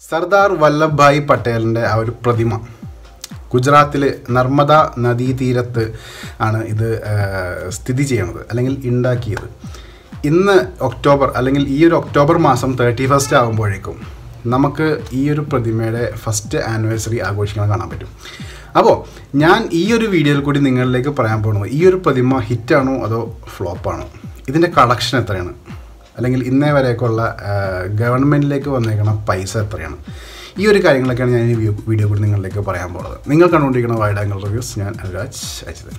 സർദാർ വല്ലഭായ് പട്ടേലിൻ്റെ ആ ഒരു പ്രതിമ ഗുജറാത്തിൽ നർമ്മദ നദീതീരത്ത് ആണ് ഇത് ആ, സ്ഥിതി ചെയ്യണത് അല്ലെങ്കിൽ ഉണ്ടാക്കിയത് ഇന്ന് ഒക്ടോബർ അല്ലെങ്കിൽ ഈ ഒരു ഒക്ടോബർ മാസം തേർട്ടി ഫസ്റ്റ് ആകുമ്പോഴേക്കും നമുക്ക് ഈ ഒരു പ്രതിമയുടെ ഫസ്റ്റ് ആനിവേഴ്സറി ആഘോഷിക്കാൻ കാണാൻ പറ്റും അപ്പോൾ ഞാൻ ഈ ഒരു വീഡിയോയിൽ കൂടി നിങ്ങളിലേക്ക് പറയാൻ പോകുന്നത് ഈ ഒരു പ്രതിമ ഹിറ്റാണോ അതോ ഫ്ലോപ്പാണോ ഇതിൻ്റെ കളക്ഷൻ എത്രയാണ് അല്ലെങ്കിൽ ഇന്നേ വരെയൊക്കെയുള്ള ഗവൺമെൻറ്റിലേക്ക് വന്നേക്കുന്ന പൈസ എത്രയാണ് ഈ ഒരു കാര്യങ്ങളൊക്കെയാണ് ഞാൻ ഈ വീ- വീഡിയോ കൂടി നിങ്ങളിലേക്ക് പറയാൻ പോകുന്നത് നിങ്ങൾ കണ്ടുകൊണ്ടിരിക്കുന്ന വൈഡ് ആംഗിൾ റിവ്യൂസ് ഞാൻ അനുരാജ് അജിതൻ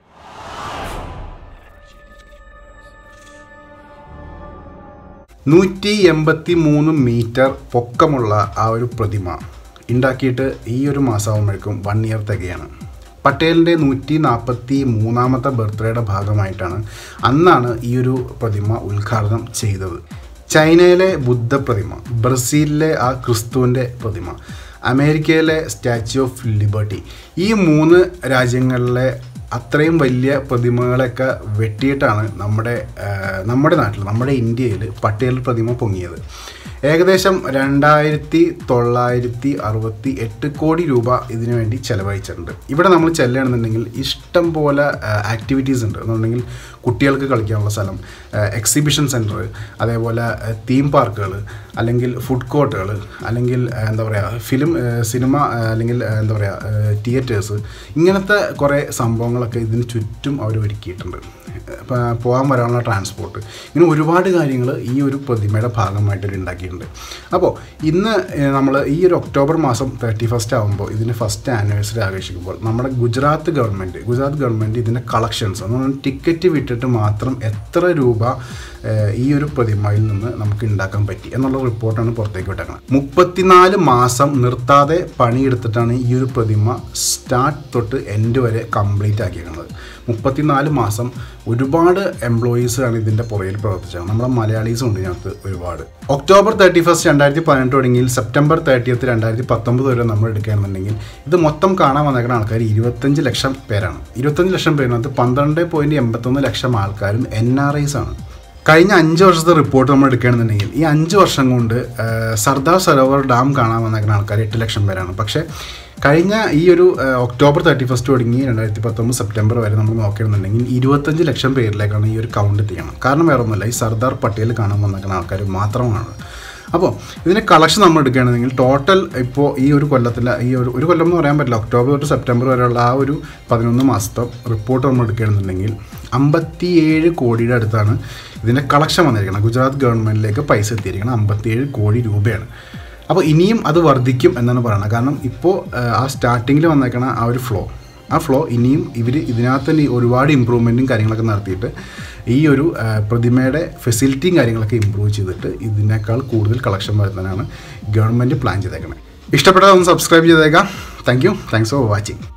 നൂറ്റി എൺപത്തി മൂന്ന് മീറ്റർ പൊക്കമുള്ള ആ ഒരു പ്രതിമ ഉണ്ടാക്കിയിട്ട് ഈ ഒരു മാസമാകുമ്പോഴേക്കും വൺ ഇയർ തികയാണ് പട്ടേലിൻ്റെ നൂറ്റി നാൽപ്പത്തി മൂന്നാമത്തെ ബർത്ത്ഡേയുടെ ഭാഗമായിട്ടാണ് അന്നാണ് ഈ ഒരു പ്രതിമ ഉദ്ഘാടനം ചെയ്തത് ചൈനയിലെ ബുദ്ധ പ്രതിമ ബ്രസീലിലെ ആ ക്രിസ്തുവിൻ്റെ പ്രതിമ അമേരിക്കയിലെ സ്റ്റാച്യു ഓഫ് ലിബർട്ടി ഈ മൂന്ന് രാജ്യങ്ങളിലെ അത്രയും വലിയ പ്രതിമകളൊക്കെ വെട്ടിയിട്ടാണ് നമ്മുടെ ആ, നമ്മുടെ നാട്ടിൽ നമ്മുടെ ഇന്ത്യയിൽ പട്ടേൽ പ്രതിമ പൊങ്ങിയത് ഏകദേശം രണ്ടായിരത്തി തൊള്ളായിരത്തി അറുപത്തി എട്ട് കോടി രൂപ ഇതിനു വേണ്ടി ചെലവഴിച്ചിട്ടുണ്ട് ഇവിടെ നമ്മൾ ചെല്ലുകയാണെന്നുണ്ടെങ്കിൽ ഇഷ്ടം പോലെ ആക്ടിവിറ്റീസ് ഉണ്ട് എന്നുണ്ടെങ്കിൽ കുട്ടികൾക്ക് കളിക്കാനുള്ള സ്ഥലം എക്സിബിഷൻ സെൻറ്റർ അതേപോലെ തീം പാർക്കുകൾ അല്ലെങ്കിൽ ഫുഡ് കോർട്ടുകൾ അല്ലെങ്കിൽ ആ, എന്താ പറയുക ഫിലിം സിനിമ ആ, അല്ലെങ്കിൽ ആ, എന്താ പറയുക തിയേറ്റേഴ്സ് ഇങ്ങനത്തെ കുറേ സംഭവങ്ങളൊക്കെ ഇതിന് ചുറ്റും അവർ ഒരുക്കിയിട്ടുണ്ട് ഇപ്പം പോകാൻ വരാനുള്ള ട്രാൻസ്പോർട്ട് ഇങ്ങനെ ഒരുപാട് കാര്യങ്ങൾ ഈ ഒരു പ്രതിമയുടെ ഭാഗമായിട്ട് ഒരു ഉണ്ടാക്കിയിട്ടുണ്ട് അപ്പോൾ ഇന്ന് നമ്മൾ ഈ ഒരു ഒക്ടോബർ മാസം തേർട്ടി ഫസ്റ്റ് ആകുമ്പോൾ ഇതിൻ്റെ ഫസ്റ്റ് ആനിവേഴ്സറി ആഘോഷിക്കുമ്പോൾ നമ്മുടെ ഗുജറാത്ത് ഗവൺമെൻറ് ഗുജറാത്ത് ഗവൺമെൻറ് ഇതിൻ്റെ കളക്ഷൻസ് എന്ന് പറഞ്ഞാൽ ടിക്കറ്റ് വിട്ടിട്ട് മാത്രം എത്ര രൂപ ഏഹ്, ഈ ഒരു പ്രതിമയിൽ നിന്ന് നമുക്ക് ഉണ്ടാക്കാൻ പറ്റി എന്നുള്ള റിപ്പോർട്ടാണ് പുറത്തേക്ക് വിട്ടേക്കുന്നത് മുപ്പത്തിനാല് മാസം നിർത്താതെ പണിയെടുത്തിട്ടാണ് ഈ ഒരു പ്രതിമ സ്റ്റാർട്ട് തൊട്ട് എൻഡ് വരെ കംപ്ലീറ്റ് ആക്കിയിരിക്കുന്നത് മുപ്പത്തിനാല് മാസം ഒരുപാട് എംപ്ലോയീസ് ആണ് ഇതിൻ്റെ പുറകിൽ പ്രവർത്തിച്ചത് നമ്മുടെ മലയാളീസും ഉണ്ട് ഇതിനകത്ത് ഒരുപാട് ഒക്ടോബർ തേർട്ടി ഫസ്റ്റ് രണ്ടായിരത്തി പതിനെട്ട് തുടങ്ങിയിൽ സെപ്റ്റംബർ തേർട്ടിയത്ത് രണ്ടായിരത്തി പത്തൊമ്പത് വരെ നമ്മൾ എടുക്കുകയാണെന്നുണ്ടെങ്കിൽ ഇത് മൊത്തം കാണാൻ വന്നേക്കുന്ന ആൾക്കാർ ഇരുപത്തഞ്ച് ലക്ഷം പേരാണ് ഇരുപത്തഞ്ച് ലക്ഷം പേരിനകത്ത് പന്ത്രണ്ട് പോയിൻറ്റ് എൺപത്തൊന്ന് ലക്ഷം ആൾക്കാരും എൻ ആർ ഐസ് ആണ് കഴിഞ്ഞ അഞ്ച് വർഷത്തെ റിപ്പോർട്ട് നമ്മൾ എടുക്കുകയാണെന്നുണ്ടെങ്കിൽ ഈ അഞ്ച് വർഷം കൊണ്ട് ആ, സർദാർ സരോവർ ഡാം കാണാൻ വന്നേക്കുന്ന ആൾക്കാർ എട്ട് ലക്ഷം പേരാണ് പക്ഷേ കഴിഞ്ഞ ഈ ഒരു ആ, ഒക്ടോബർ തേർട്ടി ഫസ്റ്റ് തുടങ്ങി രണ്ടായിരത്തി പത്തൊമ്പത് സെപ്റ്റംബർ വരെ നമ്മൾ നോക്കുകയാണെന്നുണ്ടെങ്കിൽ ഇരുപത്തഞ്ച് ലക്ഷം പേരിലേക്കാണ് ഈ ഒരു കൗണ്ട് എത്തിക്കണം കാരണം വേറെ ഒന്നുമില്ല ഈ സർദാർ പട്ടേൽ കാണാൻ വന്നേക്കുന്ന ആൾക്കാർ മാത്രമാണ് അപ്പോൾ ഇതിൻ്റെ കളക്ഷൻ നമ്മൾ എടുക്കുകയാണെന്നുണ്ടെങ്കിൽ ടോട്ടൽ ഇപ്പോൾ ഈ ഒരു കൊല്ലത്തിലെ ഈ ഒരു ഒരു കൊല്ലം എന്ന് പറയാൻ പറ്റില്ല ഒക്ടോബർ തൊട്ട് സെപ്റ്റംബർ വരെയുള്ള ആ ഒരു പതിനൊന്ന് മാസത്തെ റിപ്പോർട്ട് നമ്മൾ എടുക്കുകയാണെന്നുണ്ടെങ്കിൽ അമ്പത്തിയേഴ് കോടിയുടെ അടുത്താണ് ഇതിൻ്റെ കളക്ഷൻ വന്നിരിക്കുന്നത് ഗുജറാത്ത് ഗവൺമെൻറ്റിലേക്ക് പൈസ എത്തിയിരിക്കുന്നത് അമ്പത്തിയേഴ് കോടി രൂപയാണ് അപ്പോൾ ഇനിയും അത് വർദ്ധിക്കും എന്നാണ് പറയുന്നത് കാരണം ഇപ്പോൾ ആ സ്റ്റാർട്ടിങ്ങിൽ വന്നേക്കണ ആ ഒരു ഫ്ലോ ആ ഫ്ലോ ഇനിയും ഇവർ ഇതിനകത്ത് തന്നെ ഒരുപാട് ഇമ്പ്രൂവ്മെൻറ്റും കാര്യങ്ങളൊക്കെ നടത്തിയിട്ട് ഈ ഒരു ആ, പ്രതിമയുടെ ഫെസിലിറ്റിയും കാര്യങ്ങളൊക്കെ ഇമ്പ്രൂവ് ചെയ്തിട്ട് ഇതിനേക്കാൾ കൂടുതൽ കളക്ഷൻ വരുത്താനാണ് ഗവൺമെൻറ് പ്ലാൻ ചെയ്തേക്കുന്നത് ഇഷ്ടപ്പെട്ടത് ഒന്ന് സബ്സ്ക്രൈബ് ചെയ്തേക്കാം thank you thanks for watching